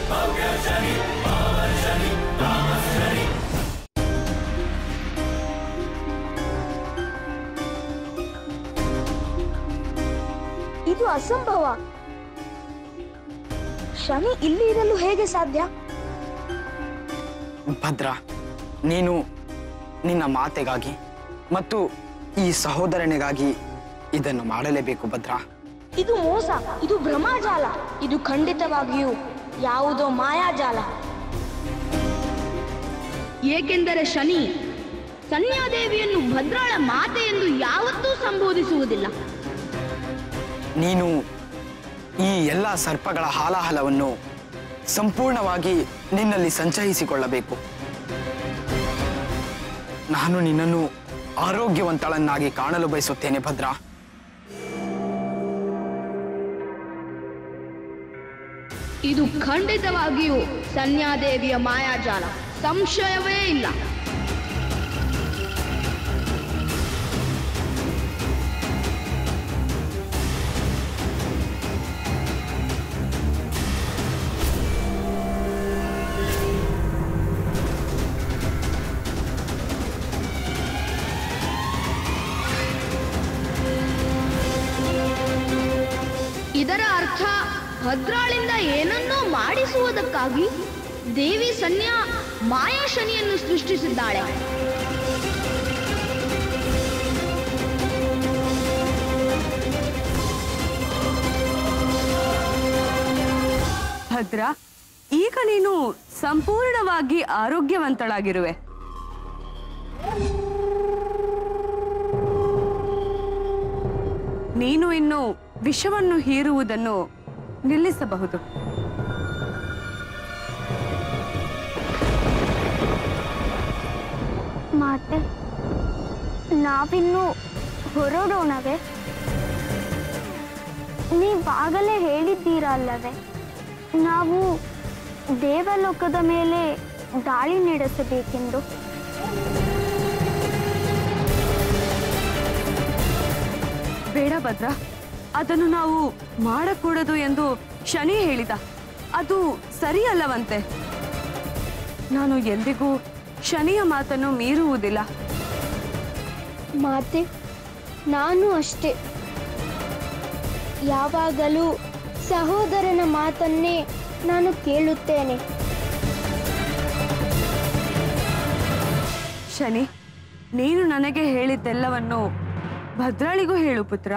ಇದು ಅಸಂಭವ ಶನಿ ಇಲ್ಲಿ ಇರಲು ಹೇಗೆ ಸಾಧ್ಯ ಭದ್ರ ನೀನು ನಿನ್ನ ಮಾತೆಗಾಗಿ ಮತ್ತು ಈ ಸಹೋದರನಿಗಾಗಿ ಇದನ್ನು ಮಾಡಲೇಬೇಕು ಭದ್ರ ಇದು ಮೋಸ ಇದು ಭ್ರಮಾಜಾಲ ಇದು ಖಂಡಿತವಾಗಿಯೂ ಯಾವುದೋ ಮಾಯಾಜಾಲ ಏಕೆಂದರೆ ಶನಿ ಸನ್ಯಾದೇವಿಯನ್ನು ಭದ್ರಾಳ ಮಾತೆ ಎಂದು ಯಾವತ್ತೂ ಸಂಬೋಧಿಸುವುದಿಲ್ಲ ನೀನು ಈ ಎಲ್ಲ ಸರ್ಪಗಳ ಹಾಲಾಹಲವನ್ನು ಸಂಪೂರ್ಣವಾಗಿ ನಿನ್ನಲ್ಲಿ ಸಂಚಯಿಸಿಕೊಳ್ಳಬೇಕು ನಾನು ನಿನ್ನನ್ನು ಆರೋಗ್ಯವಂತಳನ್ನಾಗಿ ಕಾಣಲು ಬಯಸುತ್ತೇನೆ ಭದ್ರ ಇದು ಖಂಡಿತವಾಗಿಯೂ ಸನ್ಯಾದೇವಿಯ ಮಾಯಾಜಾಲ ಸಂಶಯವೇ ಇಲ್ಲ ಇದರ ಅರ್ಥ ಭದ್ರಾಳಿಂದ ಏನನ್ನೋ ಮಾಡಿಸುವುದಕ್ಕಾಗಿ ದೇವಿ ಸನ್ಯಾ ಮಾಯಾ ಶನಿಯನ್ನು ಸೃಷ್ಟಿಸಿದ್ದಾಳೆ ಭದ್ರ ಈಗ ನೀನು ಸಂಪೂರ್ಣವಾಗಿ ಆರೋಗ್ಯವಂತಳಾಗಿರುವೆ ನೀನು ಇನ್ನು ವಿಷವನ್ನು ಹೀರುವುದನ್ನು ನಿಲ್ಲಿಸಬಹುದು ಮಾತೆ ನಾವಿನ್ನು ಹೊರಡೋಣವೇ ನೀವಾಗಲೇ ಹೇಳಿದ್ದೀರಲ್ಲವೇ ನಾವು ದೇವಲೋಕದ ಮೇಲೆ ದಾಳಿ ನಡೆಸಬೇಕೆಂದು ಬೇಡ ಭದ್ರ ಅದನ್ನು ನಾವು ಮಾಡಕೂಡದು ಎಂದು ಶನಿ ಹೇಳಿದ ಅದು ಸರಿಯಲ್ಲವಂತೆ ನಾನು ಎಂದಿಗೂ ಶನಿಯ ಮಾತನ್ನು ಮೀರುವುದಿಲ್ಲ ಮಾತೆ ನಾನು ಅಷ್ಟೇ ಯಾವಾಗಲೂ ಸಹೋದರನ ಮಾತನ್ನೇ ನಾನು ಕೇಳುತ್ತೇನೆ ಶನಿ ನೀನು ನನಗೆ ಹೇಳಿದ್ದೆಲ್ಲವನ್ನು ಭದ್ರಾಳಿಗೂ ಹೇಳು ಪುತ್ರ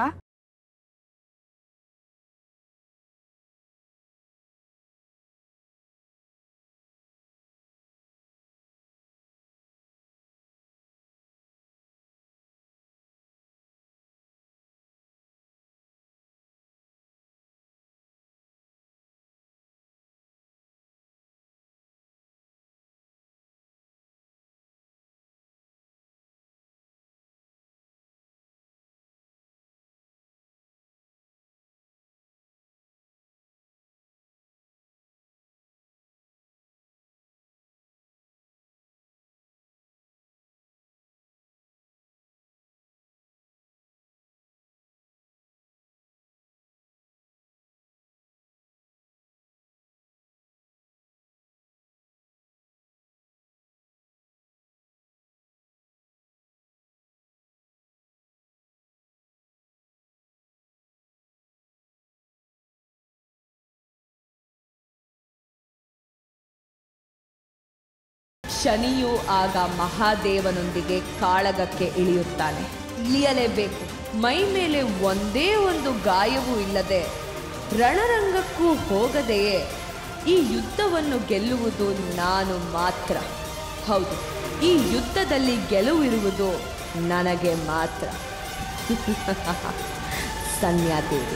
ಶನಿಯು ಆಗ ಮಹಾದೇವನೊಂದಿಗೆ ಕಾಳಗಕ್ಕೆ ಇಳಿಯುತ್ತಾನೆ ಇಳಿಯಲೇಬೇಕು ಮೈ ಮೇಲೆ ಒಂದೇ ಒಂದು ಗಾಯವೂ ಇಲ್ಲದೆ ರಣರಂಗಕ್ಕೂ ಹೋಗದೆಯೇ ಈ ಯುದ್ಧವನ್ನು ಗೆಲ್ಲುವುದು ನಾನು ಮಾತ್ರ ಹೌದು ಈ ಯುದ್ಧದಲ್ಲಿ ಗೆಲುವಿರುವುದು ನನಗೆ ಮಾತ್ರ ಸನ್ಯಾದೇವಿ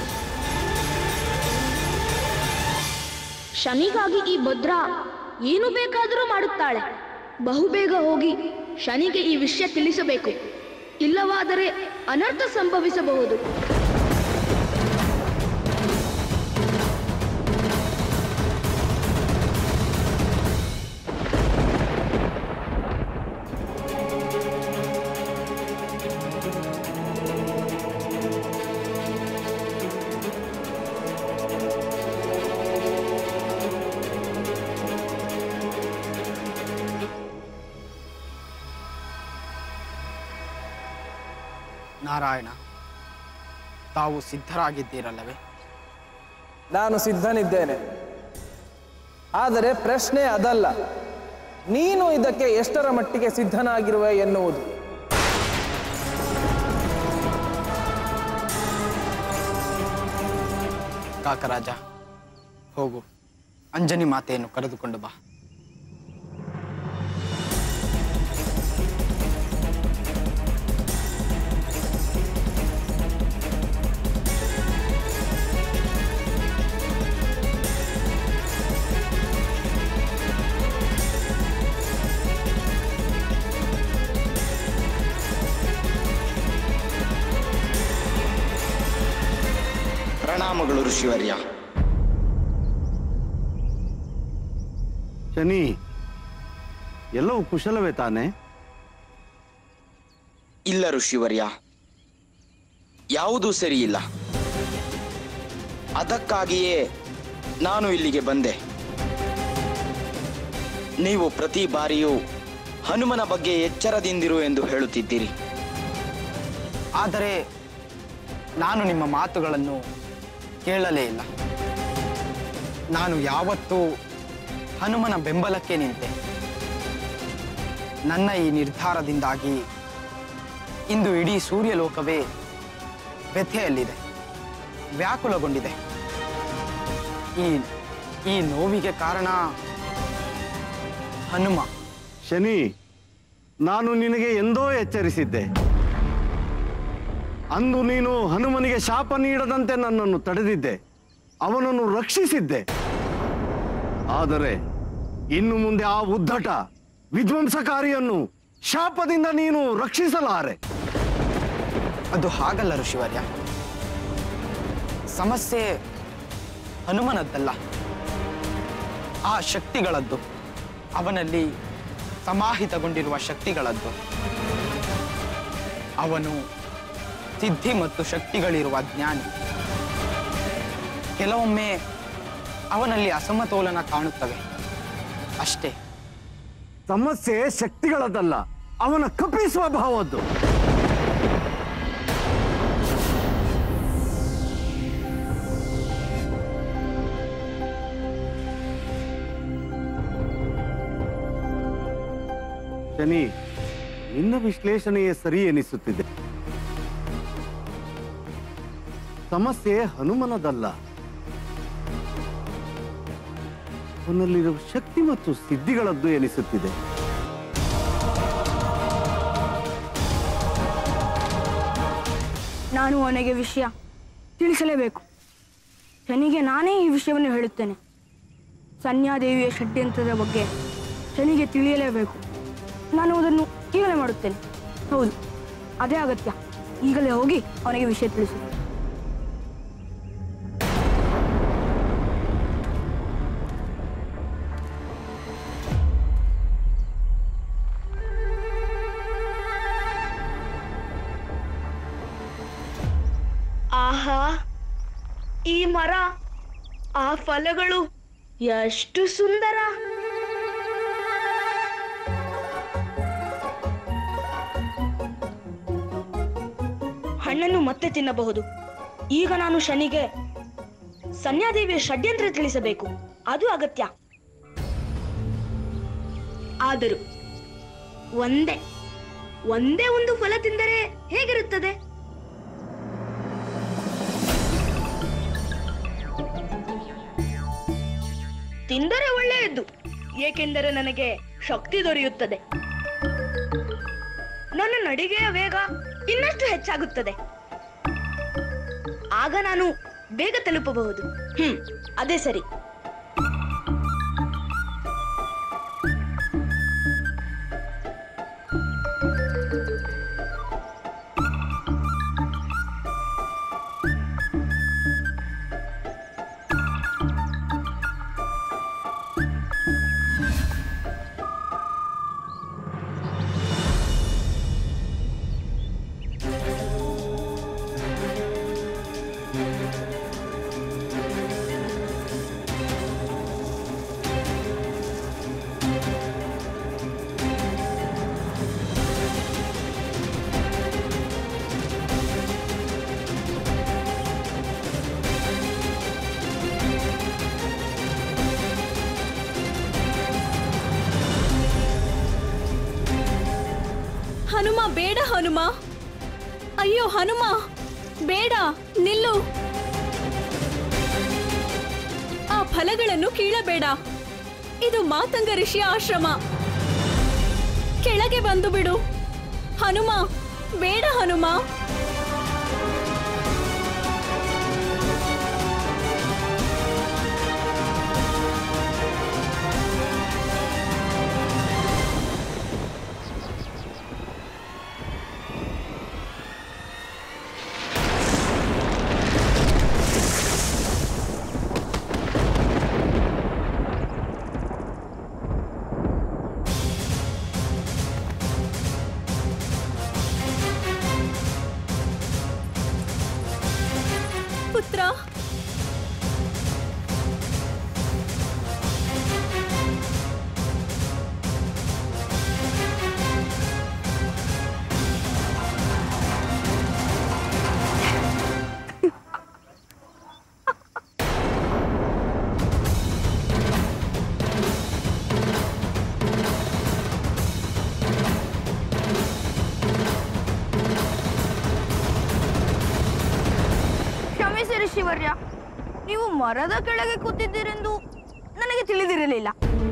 ಶನಿಗಾಗಿ ಈ ಭದ್ರ ಏನು ಬೇಕಾದರೂ ಮಾಡುತ್ತಾಳೆ ಬಹುಬೇಗ ಹೋಗಿ ಶನಿಗೆ ಈ ವಿಷಯ ತಿಳಿಸಬೇಕು ಇಲ್ಲವಾದರೆ ಅನರ್ಥ ಸಂಭವಿಸಬಹುದು ನಾರಾಯಣ ತಾವು ಸಿದ್ಧರಾಗಿದ್ದೀರಲ್ಲವೇ ನಾನು ಸಿದ್ಧನಿದ್ದೇನೆ ಆದರೆ ಪ್ರಶ್ನೆ ಅದಲ್ಲ ನೀನು ಇದಕ್ಕೆ ಎಷ್ಟರ ಮಟ್ಟಿಗೆ ಸಿದ್ಧನಾಗಿರುವೆ ಎನ್ನುವುದು ಕಾಕರಾಜ ಹೋಗು ಅಂಜನಿ ಮಾತೆಯನ್ನು ಕರೆದುಕೊಂಡು ಬಾ ಪ್ರಣಾಮಗಳು ಋಷಿವರ್ಯ ಶನಿ ಎಲ್ಲವೂ ಕುಶಲವೇ ತಾನೆ ಇಲ್ಲ ಋಷಿವರ್ಯ ಯಾವುದೂ ಸರಿಯಿಲ್ಲ ಅದಕ್ಕಾಗಿಯೇ ನಾನು ಇಲ್ಲಿಗೆ ಬಂದೆ ನೀವು ಪ್ರತಿ ಬಾರಿಯೂ ಹನುಮನ ಬಗ್ಗೆ ಎಚ್ಚರದಿಂದಿರು ಎಂದು ಹೇಳುತ್ತಿದ್ದೀರಿ ಆದರೆ ನಾನು ನಿಮ್ಮ ಮಾತುಗಳನ್ನು ಕೇಳಲೇ ಇಲ್ಲ ನಾನು ಯಾವತ್ತೂ ಹನುಮನ ಬೆಂಬಲಕ್ಕೆ ನಿಂತೆ ನನ್ನ ಈ ನಿರ್ಧಾರದಿಂದಾಗಿ ಇಂದು ಇಡೀ ಸೂರ್ಯಲೋಕವೇ ವ್ಯಥೆಯಲ್ಲಿದೆ ವ್ಯಾಕುಲಗೊಂಡಿದೆ ಈ ಈ ನೋವಿಗೆ ಕಾರಣ ಹನುಮ ಶನಿ ನಾನು ನಿನಗೆ ಎಂದೋ ಎಚ್ಚರಿಸಿದ್ದೆ ಅಂದು ನೀನು ಹನುಮನಿಗೆ ಶಾಪ ನೀಡದಂತೆ ನನ್ನನ್ನು ತಡೆದಿದ್ದೆ ಅವನನ್ನು ರಕ್ಷಿಸಿದ್ದೆ ಆದರೆ ಇನ್ನು ಮುಂದೆ ಆ ಉದ್ದಟ ವಿಧ್ವಂಸಕಾರಿಯನ್ನು ಶಾಪದಿಂದ ನೀನು ರಕ್ಷಿಸಲಾರೆ ಅದು ಹಾಗಲ್ಲ ಋಷಿವರ್ಯ ಸಮಸ್ಯೆ ಹನುಮನದ್ದಲ್ಲ ಆ ಶಕ್ತಿಗಳದ್ದು ಅವನಲ್ಲಿ ಸಮಾಹಿತಗೊಂಡಿರುವ ಶಕ್ತಿಗಳದ್ದು ಅವನು ಸಿದ್ಧಿ ಮತ್ತು ಶಕ್ತಿಗಳಿರುವ ಜ್ಞಾನಿ ಕೆಲವೊಮ್ಮೆ ಅವನಲ್ಲಿ ಅಸಮತೋಲನ ಕಾಣುತ್ತವೆ ಅಷ್ಟೇ ಸಮಸ್ಯೆ ಶಕ್ತಿಗಳದಲ್ಲ ಅವನ ಕಪಿ ಸ್ವಭಾವದ್ದು ಶನಿ ನಿನ್ನ ವಿಶ್ಲೇಷಣೆಯೇ ಸರಿ ಎನಿಸುತ್ತಿದೆ ಸಮಸ್ಯೆ ಹನುಮನದಲ್ಲ ಅವನಲ್ಲಿರುವ ಶಕ್ತಿ ಮತ್ತು ಸಿದ್ಧಿಗಳದ್ದು ಎನಿಸುತ್ತಿದೆ ನಾನು ಅವನಿಗೆ ವಿಷಯ ತಿಳಿಸಲೇಬೇಕು ಶನಿಗೆ ನಾನೇ ಈ ವಿಷಯವನ್ನು ಹೇಳುತ್ತೇನೆ ಸನ್ಯಾದೇವಿಯ ಷಡ್ಯಂತ್ರದ ಬಗ್ಗೆ ಶನಿಗೆ ತಿಳಿಯಲೇಬೇಕು ನಾನು ಅದನ್ನು ಈಗಲೇ ಮಾಡುತ್ತೇನೆ ಹೌದು ಅದೇ ಅಗತ್ಯ ಈಗಲೇ ಹೋಗಿ ಅವನಿಗೆ ವಿಷಯ ತಿಳಿಸು ಆಹಾ ಈ ಮರ ಆ ಫಲಗಳು ಎಷ್ಟು ಸುಂದರ ಹಣ್ಣನ್ನು ಮತ್ತೆ ತಿನ್ನಬಹುದು ಈಗ ನಾನು ಶನಿಗೆ ಸನ್ಯಾದೇವಿಯ ಷಡ್ಯಂತ್ರ ತಿಳಿಸಬೇಕು ಅದು ಅಗತ್ಯ ಆದರೂ ಒಂದೇ ಒಂದೇ ಒಂದು ಫಲ ತಿಂದರೆ ಹೇಗಿರುತ್ತದೆ ತಿಂದರೆ ಒಳ್ಳೆಯದು ಏಕೆಂದರೆ ನನಗೆ ಶಕ್ತಿ ದೊರೆಯುತ್ತದೆ ನನ್ನ ನಡಿಗೆಯ ವೇಗ ಇನ್ನಷ್ಟು ಹೆಚ್ಚಾಗುತ್ತದೆ ಆಗ ನಾನು ಬೇಗ ತಲುಪಬಹುದು ಹ್ಮ್ ಅದೇ ಸರಿ ಬೇಡ ಹನುಮ ಅಯ್ಯೋ ಹನುಮ ಬೇಡ ನಿಲ್ಲು ಆ ಫಲಗಳನ್ನು ಕೀಳಬೇಡ ಇದು ಮಾತಂಗ ಋಷಿಯ ಆಶ್ರಮ ಕೆಳಗೆ ಬಂದು ಬಿಡು ಹನುಮ ಬೇಡ ಹನುಮ ಪುತ್ರ ಕ್ಷಮಿಸಿ ಋಷಿವರ್ಯ ನೀವು ಮರದ ಕೆಳಗೆ ಕೂತಿದ್ದೀರೆಂದು ನನಗೆ ತಿಳಿದಿರಲಿಲ್ಲ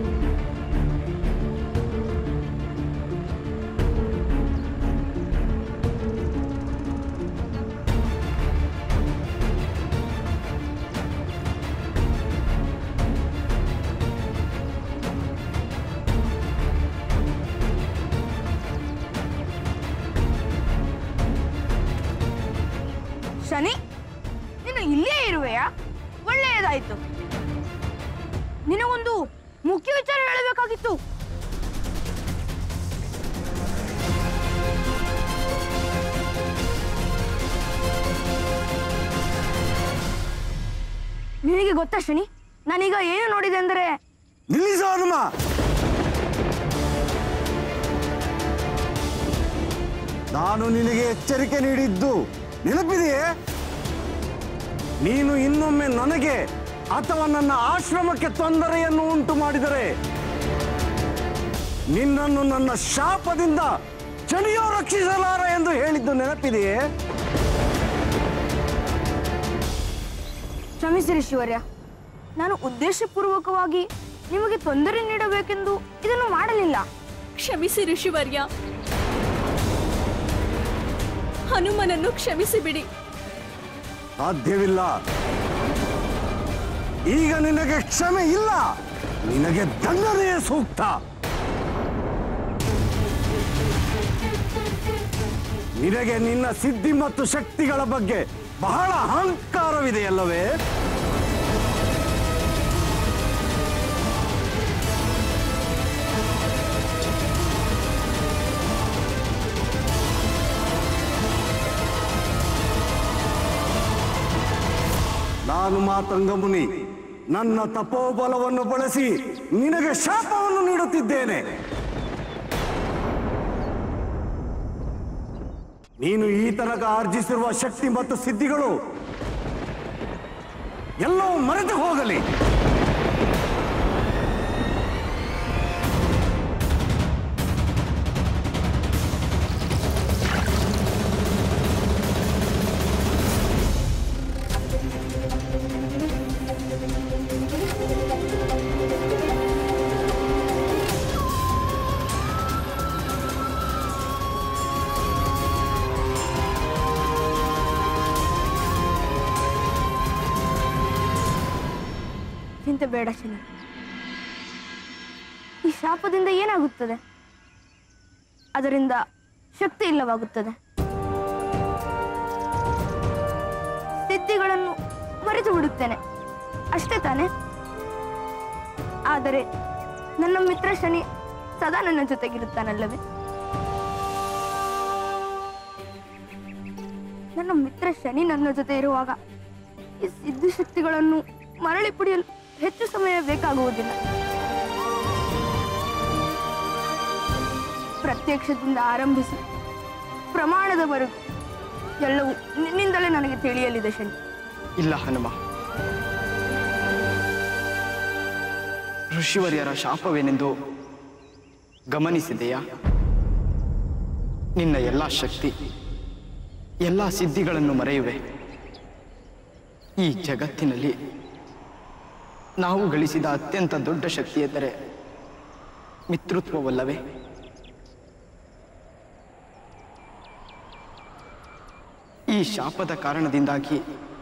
ಶನಿ ನೀನು ಇಲ್ಲೇ ಇರುವೆಯಾ ಒಳ್ಳೆಯದಾಯ್ತು ನಿನಗೊಂದು ಮುಖ್ಯ ವಿಚಾರ ಹೇಳಬೇಕಾಗಿತ್ತು ನಿನಗೆ ಗೊತ್ತಾ ಶನಿ ನಾನೀಗ ಏನು ನೋಡಿದೆ ಅಂದರೆ ನಿಲ್ಲಿಸು ಹನುಮ ನಾನು ನಿನಗೆ ಎಚ್ಚರಿಕೆ ನೀಡಿದ್ದು ನೆನಪಿದೆಯೇ ನೀನು ಇನ್ನೊಮ್ಮೆ ನನಗೆ ಅಥವಾ ನನ್ನ ಆಶ್ರಮಕ್ಕೆ ತೊಂದರೆಯನ್ನು ಉಂಟು ಮಾಡಿದರೆ ನಿನ್ನನ್ನು ನನ್ನ ಶಾಪದಿಂದ ಚಳಿಯೋ ರಕ್ಷಿಸಲಾರ ಎಂದು ಹೇಳಿದ್ದು ನೆನಪಿದೆಯೇ ಕ್ಷಮಿಸಿ ಋಷಿವರ್ಯ ನಾನು ಉದ್ದೇಶಪೂರ್ವಕವಾಗಿ ನಿಮಗೆ ತೊಂದರೆ ನೀಡಬೇಕೆಂದು ಇದನ್ನು ಮಾಡಲಿಲ್ಲ ಕ್ಷಮಿಸಿ ಋಷಿವರ್ಯ ಹನುಮನನ್ನು ಕ್ಷಮಿಸಿ ಬಿಡಿ ಸಾಧ್ಯವಿಲ್ಲ ಈಗ ನಿನಗೆ ಕ್ಷಮೆ ಇಲ್ಲ ನಿನಗೆ ದಂಡನೆಯೇ ಸೂಕ್ತ ನಿನಗೆ ನಿನ್ನ ಸಿದ್ಧಿ ಮತ್ತು ಶಕ್ತಿಗಳ ಬಗ್ಗೆ ಬಹಳ ಅಹಂಕಾರವಿದೆಯಲ್ಲವೇ ನಾನು ಮಾತಂಗ ಮುನಿ ನನ್ನ ತಪೋಬಲವನ್ನು ಬಳಸಿ ನಿನಗೆ ಶಾಪವನ್ನು ನೀಡುತ್ತಿದ್ದೇನೆ ನೀನು ಈ ತನಕ ಆರ್ಜಿಸಿರುವ ಶಕ್ತಿ ಮತ್ತು ಸಿದ್ಧಿಗಳು ಎಲ್ಲವೂ ಮರೆತು ಹೋಗಲಿ ಚಿಂತೆ ಬೇಡ ಶನಿ ಈ ಶಾಪದಿಂದ ಏನಾಗುತ್ತದೆ ಅದರಿಂದ ಶಕ್ತಿ ಇಲ್ಲವಾಗುತ್ತದೆ ಸಿದ್ಧಿಗಳನ್ನು ಮರೆತು ಬಿಡುತ್ತೇನೆ ಅಷ್ಟೇ ತಾನೆ ಆದರೆ ನನ್ನ ಮಿತ್ರ ಶನಿ ಸದಾ ನನ್ನ ಜೊತೆಗಿರುತ್ತಾನಲ್ಲವೇ ನನ್ನ ಮಿತ್ರ ಶನಿ ನನ್ನ ಜೊತೆ ಇರುವಾಗ ಈ ಸಿದ್ಧಿ ಶಕ್ತಿಗಳನ್ನು ಮರಳಿ ಪಡೆಯಲು ಹೆಚ್ಚು ಸಮಯ ಬೇಕಾಗುವುದಿಲ್ಲ ಪ್ರತ್ಯಕ್ಷದಿಂದ ಆರಂಭಿಸಿ ಪ್ರಮಾಣದವರೆಗೂ ಎಲ್ಲವೂ ನಿನ್ನಿಂದಲೇ ನನಗೆ ತಿಳಿಯಲಿದೆ ಶನಿ ಇಲ್ಲ ಹನುಮ ಋಷಿವರ್ಯರ ಶಾಪವೇನೆಂದು ಗಮನಿಸಿದೆಯಾ ನಿನ್ನ ಎಲ್ಲ ಶಕ್ತಿ ಎಲ್ಲ ಸಿದ್ಧಿಗಳನ್ನು ಮರೆಯುವೆ ಈ ಜಗತ್ತಿನಲ್ಲಿ ನಾವು ಗಳಿಸಿದ ಅತ್ಯಂತ ದೊಡ್ಡ ಶಕ್ತಿ ಎಂದರೆ ಮಿತೃತ್ವವಲ್ಲವೇ ಈ ಶಾಪದ ಕಾರಣದಿಂದಾಗಿ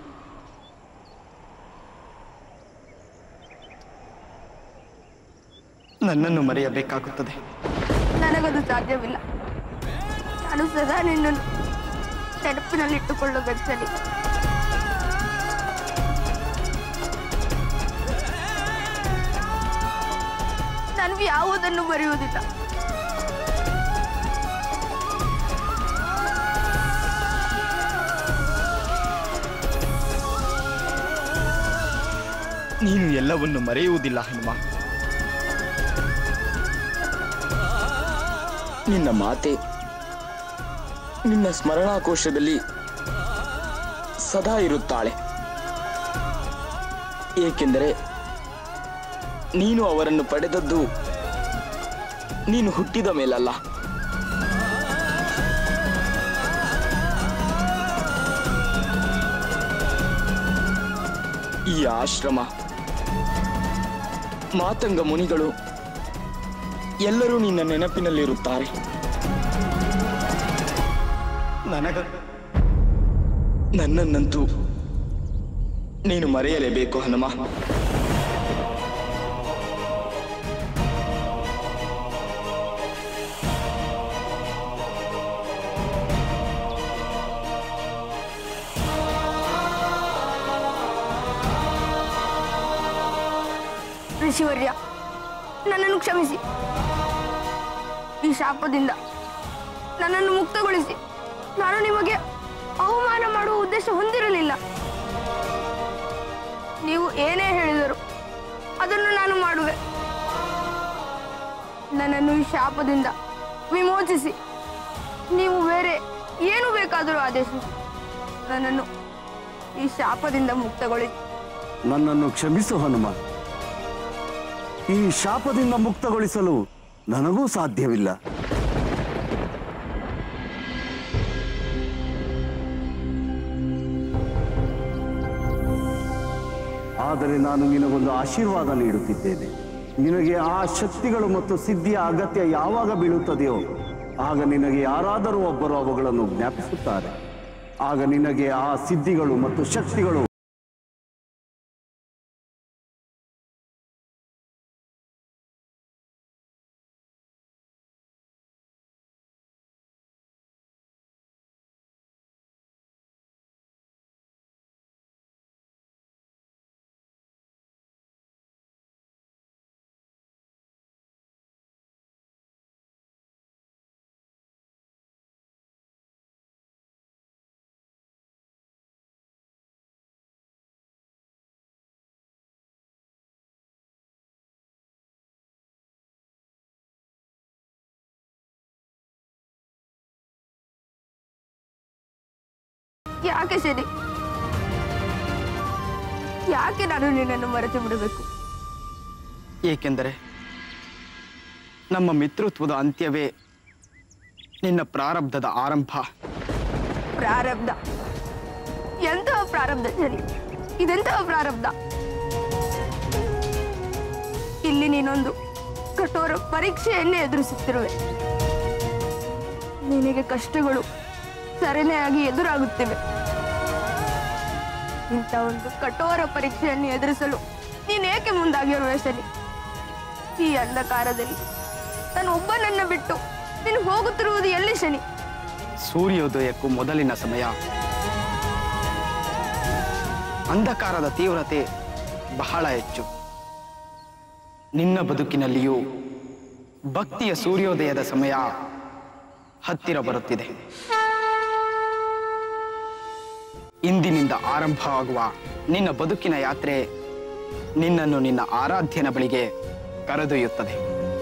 ನನ್ನನ್ನು ಮರೆಯಬೇಕಾಗುತ್ತದೆ ನನಗದು ಸಾಧ್ಯವಿಲ್ಲ ನಾನು ಸದಾ ನಿನ್ನನ್ನು ನೆನಪಿನಲ್ಲಿಟ್ಟುಕೊಳ್ಳಬೇಕು ಸರಿ ನಾನು ಯಾವುದನ್ನು ಮರೆಯುವುದಿಲ್ಲ ನೀನು ಎಲ್ಲವನ್ನು ಮರೆಯುವುದಿಲ್ಲ ಹನುಮ ನಿನ್ನ ಮಾತೆ ನಿನ್ನ ಸ್ಮರಣಾಕೋಶದಲ್ಲಿ ಸದಾ ಇರುತ್ತಾಳೆ ಏಕೆಂದರೆ ನೀನು ಅವರನ್ನು ಪಡೆದದ್ದು ನೀನು ಹುಟ್ಟಿದ ಮೇಲಲ್ಲ ಈ ಆಶ್ರಮ ಮಾತಂಗ ಮುನಿಗಳು ಎಲ್ಲರೂ ನಿನ್ನ ನೆನಪಿನಲ್ಲಿರುತ್ತಾರೆ ನನಗ ನನ್ನನ್ನಂತೂ ನೀನು ಮರೆಯಲೇಬೇಕು ಹನುಮ ಋಷಿವರ್ಯ ನನ್ನನ್ನು ಕ್ಷಮಿಸಿ ಈ ಶಾಪದಿಂದ ನನ್ನನ್ನು ಮುಕ್ತಗೊಳಿಸಿ ನಾನು ನಿಮಗೆ ಅವಮಾನ ಮಾಡುವ ಉದ್ದೇಶ ಹೊಂದಿರಲಿಲ್ಲ ನೀವು ಏನೇ ಹೇಳಿದರು ಅದನ್ನು ನಾನು ಮಾಡುವೆ ನನ್ನನ್ನು ಈ ಶಾಪದಿಂದ ವಿಮೋಚಿಸಿ ನೀವು ಬೇರೆ ಏನು ಬೇಕಾದರೂ ಆದೇಶಿಸಿ ನನ್ನನ್ನು ಈ ಶಾಪದಿಂದ ಮುಕ್ತಗೊಳಿಸಿ ನನ್ನನ್ನು ಕ್ಷಮಿಸು ಹನುಮ ಈ ಶಾಪದಿಂದ ಮುಕ್ತಗೊಳಿಸಲು ನನಗೂ ಸಾಧ್ಯವಿಲ್ಲ ಆದರೆ ನಾನು ನಿನಗೊಂದು ಆಶೀರ್ವಾದ ನೀಡುತ್ತಿದ್ದೇನೆ ನಿನಗೆ ಆ ಶಕ್ತಿಗಳು ಮತ್ತು ಸಿದ್ಧಿಯ ಅಗತ್ಯ ಯಾವಾಗ ಬೀಳುತ್ತದೆಯೋ ಆಗ ನಿನಗೆ ಯಾರಾದರೂ ಒಬ್ಬರು ಅವುಗಳನ್ನು ಜ್ಞಾಪಿಸುತ್ತಾರೆ ಆಗ ನಿನಗೆ ಆ ಸಿದ್ಧಿಗಳು ಮತ್ತು ಶಕ್ತಿಗಳು ಯಾಕೆ ಶನಿ ಯಾಕೆ ನಾನು ನಿನ್ನನ್ನು ಮರೆತು ಬಿಡಬೇಕು ಏಕೆಂದರೆ ನಮ್ಮ ಮಿತ್ರತ್ವದ ಅಂತ್ಯವೇ ನಿನ್ನ ಪ್ರಾರಬ್ಧದ ಆರಂಭ ಪ್ರಾರಬ್ಧ ಎಂತಹ ಪ್ರಾರಬ್ಧ ಶನಿ ಇದೆಂತಹ ಪ್ರಾರಬ್ಧ ಇಲ್ಲಿ ನೀನೊಂದು ಕಠೋರ ಪರೀಕ್ಷೆಯನ್ನೇ ಎದುರಿಸುತ್ತಿರುವೆ ನಿನಗೆ ಕಷ್ಟಗಳು ಸರಣಿಯಾಗಿ ಎದುರಾಗುತ್ತಿವೆ ಇಂಥ ಒಂದು ಕಠೋರ ಪರೀಕ್ಷೆಯನ್ನು ಎದುರಿಸಲು ನೀನೇಕೆ ಮುಂದಾಗಿರುವೆ ಶನಿ ಈ ಅಂಧಕಾರದಲ್ಲಿ ನಾನು ಒಬ್ಬನನ್ನ ಬಿಟ್ಟು ನೀನು ಹೋಗುತ್ತಿರುವುದು ಎಲ್ಲಿ ಶನಿ ಸೂರ್ಯೋದಯಕ್ಕೂ ಮೊದಲಿನ ಸಮಯ ಅಂಧಕಾರದ ತೀವ್ರತೆ ಬಹಳ ಹೆಚ್ಚು ನಿನ್ನ ಬದುಕಿನಲ್ಲಿಯೂ ಭಕ್ತಿಯ ಸೂರ್ಯೋದಯದ ಸಮಯ ಹತ್ತಿರ ಬರುತ್ತಿದೆ ಇಂದಿನಿಂದ ಆರಂಭವಾಗುವ ನಿನ್ನ ಬದುಕಿನ ಯಾತ್ರೆ ನಿನ್ನನ್ನು ನಿನ್ನ ಆರಾಧ್ಯನ ಬಳಿಗೆ ಕರೆದೊಯ್ಯುತ್ತದೆ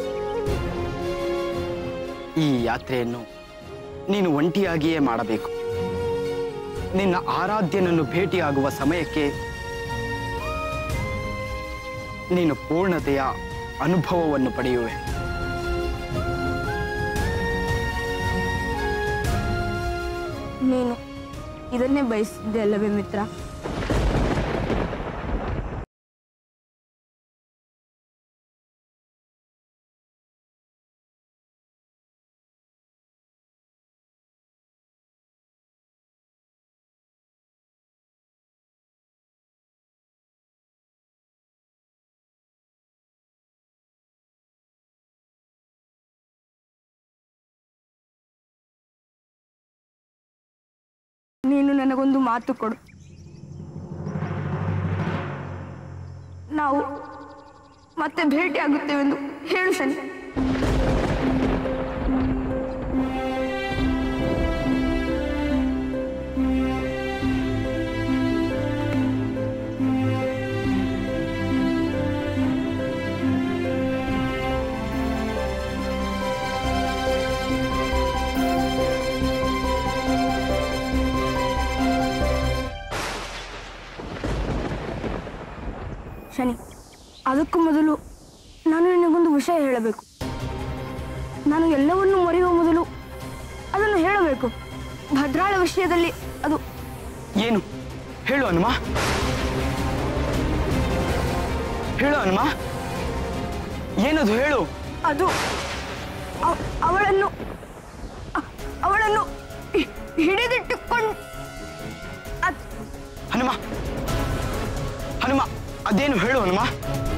ಈ ಯಾತ್ರೆಯನ್ನು ನೀನು ಒಂಟಿಯಾಗಿಯೇ ಮಾಡಬೇಕು ನಿನ್ನ ಆರಾಧ್ಯನನ್ನು ಭೇಟಿಯಾಗುವ ಸಮಯಕ್ಕೆ ನೀನು ಪೂರ್ಣತೆಯ ಅನುಭವವನ್ನು ಪಡೆಯುವೆ ನೀನು ಇದನ್ನೇ ಬಯಸಿದ್ದೆ ಅಲ್ಲವೇ ಮಿತ್ರ ನೀನು ನನಗೊಂದು ಮಾತು ಕೊಡು ನಾವು ಮತ್ತೆ ಭೇಟಿ ಆಗುತ್ತೇವೆಂದು ಹೇಳು ಶನಿ ಶನಿ ಅದಕ್ಕೂ ಮೊದಲು ನಾನು ನಿನಗೊಂದು ವಿಷಯ ಹೇಳಬೇಕು ನಾನು ಎಲ್ಲವನ್ನೂ ಮರೆಯುವ ಮೊದಲು ಅದನ್ನು ಹೇಳಬೇಕು ಭದ್ರಾಳ ವಿಷಯದಲ್ಲಿ ಅದು ಏನು ಹೇಳು ಹನುಮ ಹೇಳು ಹನುಮ ಏನದು ಹೇಳು ಅದು ಅವ್- ಅವಳನ್ನು ಅ- ಅವಳನ್ನು ಹಿ- ಹಿಡಿದಿಟ್ಟುಕೊಂಡು ಅದ್- ಹನುಮ ಹನುಮ ಅದೇನು ಹೇಳು ಹನುಮ